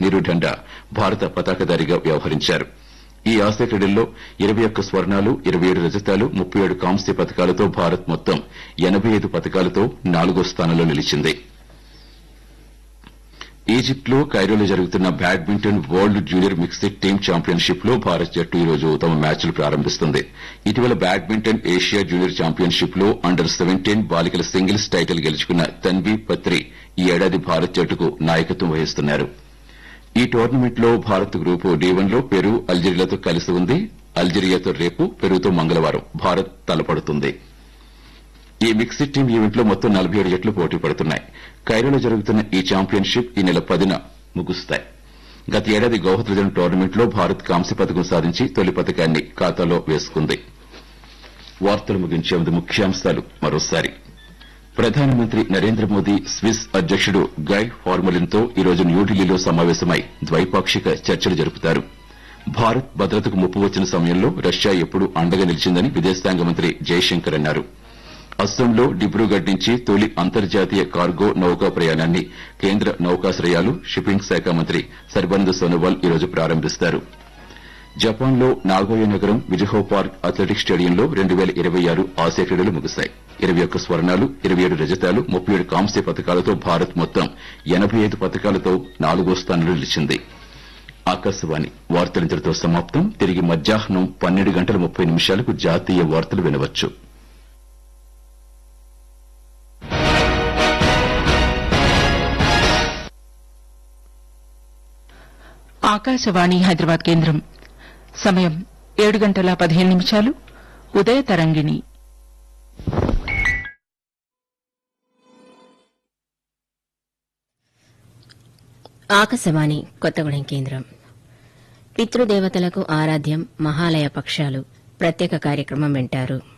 నీరు ఢండా భారత పతాకధారిగా వ్యవహరించారు ఈ ఆసియా క్రీడల్లో ఇరవై ఒక్క స్వర్ణాలు ఇరవై ఏడు రజతాలు ముప్పై ఏడు కాంస్య పథకాలతో భారత్ మొత్తం ఎనబై ఐదు పథకాలతో నాలుగో స్థానంలో నిలిచింది ఈజిప్ట్ లో కైరోలో జరుగుతున్న badminton world junior mixed team championship లో భారత్ జట్టు ఈ రోజు తమ మ్యాచ్లు ప్రారంభిస్తుంది ఇటీవల బ్యాడ్మింటన్ ఏషియా జూనియర్ ఛాంపియన్షిప్ లో అండర్ సెవెంటీన్ బాలికల సింగిల్స్ టైటిల్ గెలుచుకున్న తన్వీ పత్రి ఈ ఏడాది భారత్ జట్టుకు నాయకత్వం వహిస్తున్నారు ఈ టోర్నమెంట్ లో భారత్ గ్రూపు డి వన్ లో పెరు అల్జీరియాతో కలిసి ఉంది అల్జీరియాతో రేపు పెరుతో మంగళవారం భారత్ తలపడుతుంది ఈ మిక్స్డ్ టీమ్ ఈవెంట్ లో మొత్తం నలభై ఏడు జట్లు పోటీ పడుతున్నాయి కైరోలో జరుగుతున్న ఈ ఛాంపియన్షిప్ ఈ నెల పదిన ముగుస్తాయి గత ఏడాది గౌహతి జరిగిన టోర్నమెంట్ లో భారత్ కాంస్య పథకం సాధించి తొలి పథకాన్ని ఖాతాలో వేసుకుంది వార్తలు ముగించే ముందు ముఖ్యాంశాలు మరోసారి ప్రధానమంత్రి నరేంద్ర మోదీ స్విస్ అధ్యకుడు గై ఫార్మలిన్తో ఈరోజు న్యూఢిల్లీలో సమావేశమై ద్వైపాక్షిక చర్చలు జరుపుతారు భారత్ భద్రతకు ముప్పు వచ్చిన సమయంలో రష్యా ఎప్పుడూ అండగా నిలిచిందని విదేశాంగ మంత్రి జయశంకర్ అన్నారు అస్సాంలో డిబ్రూగఢ్ నుంచి తొలి అంతర్జాతీయ కార్గో నౌకా ప్రయాణాన్ని కేంద్ర నౌకాశ్రయాలు షిప్పింగ్ శాఖ మంత్రి సర్బానంద్ సోనోవాల్ ఈరోజు ప్రారంభిస్తారు జపాన్లో నాగోయో నగరం విజహో పార్క్ అథ్లెటిక్స్ స్టేడియంలో రెండు వేల ఇరవై ఆరు ఆసియా క్రీడలు ముగిశాయి ఇరవై ఒక్క స్వర్ణాలు ఇరవై ఏడు రజతాలు ముప్పై ఏడు కాంస్య పథకాలతో భారత్ మొత్తం ఎనబై ఐదు పథకాలతో నాలుగో స్థానంలో నిలిచింది ఆకాశవాణి వార్తలింతటితో సమాప్తం తిరిగి మధ్యాహ్నం పన్నెండు గంటల ముప్పై నిమిషాలకు జాతీయ వార్తలు వినవచ్చు ఆకాశవాణి హైదరాబాద్ కేంద్రం సమయం ఏడు గంటల పదిహేను నిమిషాలు ఉదయ తరంగిణి ఆకాశవాణి కొత్తగూడెం కేంద్రం పితృదేవతలకు ఆరాధ్యం మహాలయ పక్షాలు ప్రత్యేక కార్యక్రమం వింటారు